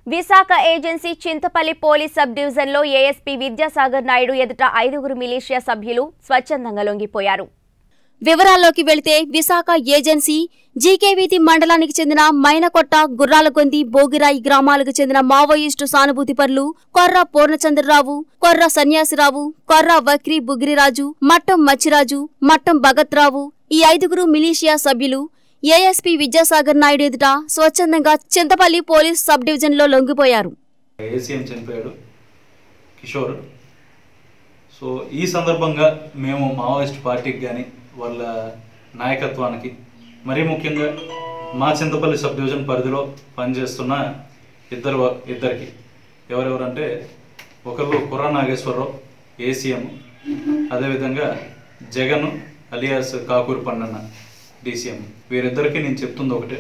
Visakha agency Chintapalli police sub డివిజన్లో ASP Vidyasagar Naidu ఎదుట ఐదుగురు మిలీషియా సభ్యులు స్వచ్ఛందంగా లొంగిపోయారు వివరాల్లోకి వెళితే విశాఖ ఏజెన్సీ జీకేవీతి మండలానికి చెందిన మైనకొట్ట గుర్రాలగొంది భోగిరాయి గ్రామాలకు చెందిన మావోయిస్టు సానుభూతిపరులు కొర్ర పూర్ణచంద్రరావు కొర్ర సన్యాసిరావు కొర్ర వక్రి బుగిరిరాజు మట్టం మచ్చిరాజు మట్టం భగత్రావు ఈ ఐదుగురు మిలీషియా సభ్యులు ఏఎస్పీ విద్యాసాగర్ నాయుడు ఎదుట స్వచ్ఛందంగా చింతపల్లి పోలీస్ సబ్ డివిజన్లో లొంగిపోయారు ఏసీఎం చనిపోయాడు కిషోర్ సో ఈ సందర్భంగా మేము మావోయిస్ట్ పార్టీకి కానీ వాళ్ళ నాయకత్వానికి మరీ ముఖ్యంగా మా చింతపల్లి సబ్ డివిజన్ పరిధిలో పనిచేస్తున్న ఇద్దరు వ- ఇద్దరికి ఎవరెవరంటే ఒకరు కుర్ర నాగేశ్వరరావు ఏసీఎం అదేవిధంగా జగన్ అలియాస్ కాకూరు పన్నన్న డీసీఎం వీరిద్దరికీ నేను చెప్తుంది ఒకటే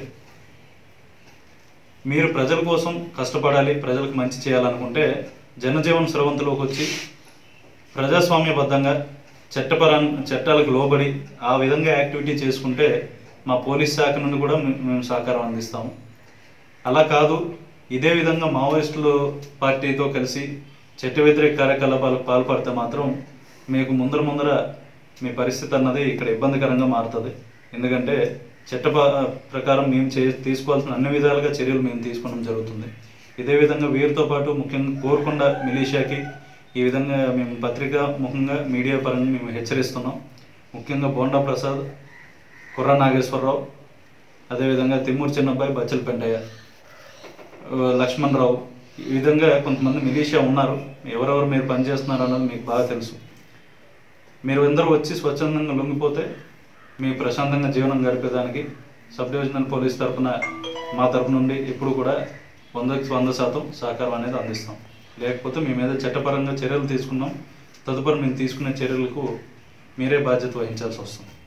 మీరు ప్రజల కోసం కష్టపడాలి ప్రజలకు మంచి చేయాలనుకుంటే జనజీవన స్రవంతిలోకి వచ్చి ప్రజాస్వామ్యబద్ధంగా చట్టపరం చట్టాలకు లోబడి ఆ విధంగా యాక్టివిటీ చేసుకుంటే మా పోలీస్ శాఖ నుండి కూడా మే- మేము సహకారం అందిస్తాము అలా కాదు ఇదే విధంగా మావోయిస్టులు పార్టీతో కలిసి చట్ట వ్యతిరేక కార్యకలాపాలకు పాల్పడితే మాత్రం మీకు ముందర ముందర మీ పరిస్థితి అన్నది ఇక్కడ ఇబ్బందికరంగా మారుతుంది ఎందుకంటే చట్ట ప- ప్రకారం మేము చే తీసుకోవాల్సిన అన్ని విధాలుగా చర్యలు మేము తీసుకోవడం జరుగుతుంది ఇదే విధంగా వీరితో పాటు ముఖ్యంగా కోరుకొండ మిలీషియాకి ఈ విధంగా మేము పత్రికా ముఖంగా మీడియా పరంగా మేము హెచ్చరిస్తున్నాం ముఖ్యంగా బోండా ప్రసాద్ కుర్ర నాగేశ్వరరావు అదేవిధంగా తిమ్మూరు చిన్నబ్బాయి బచ్చల పెంటయ్య ఆ, లక్ష్మణ్ రావు ఈ విధంగా కొంతమంది మిలీషియా ఉన్నారు ఎవరెవరు మీరు పనిచేస్తున్నారు అన్నది మీకు బాగా తెలుసు మీరు అందరూ వచ్చి స్వచ్ఛందంగా లొంగిపోతే మీ ప్రశాంతంగా జీవనం గడిపేదానికి సబ్ డివిజనల్ పోలీస్ తరఫున మా తరపు నుండి ఎప్పుడు కూడా వందకి వంద శాతం సహకారం అనేది అందిస్తాం లేకపోతే మీ మీద చట్టపరంగా చర్యలు తీసుకున్నాం తదుపరి మేము తీసుకునే చర్యలకు మీరే బాధ్యత వహించాల్సి వస్తుంది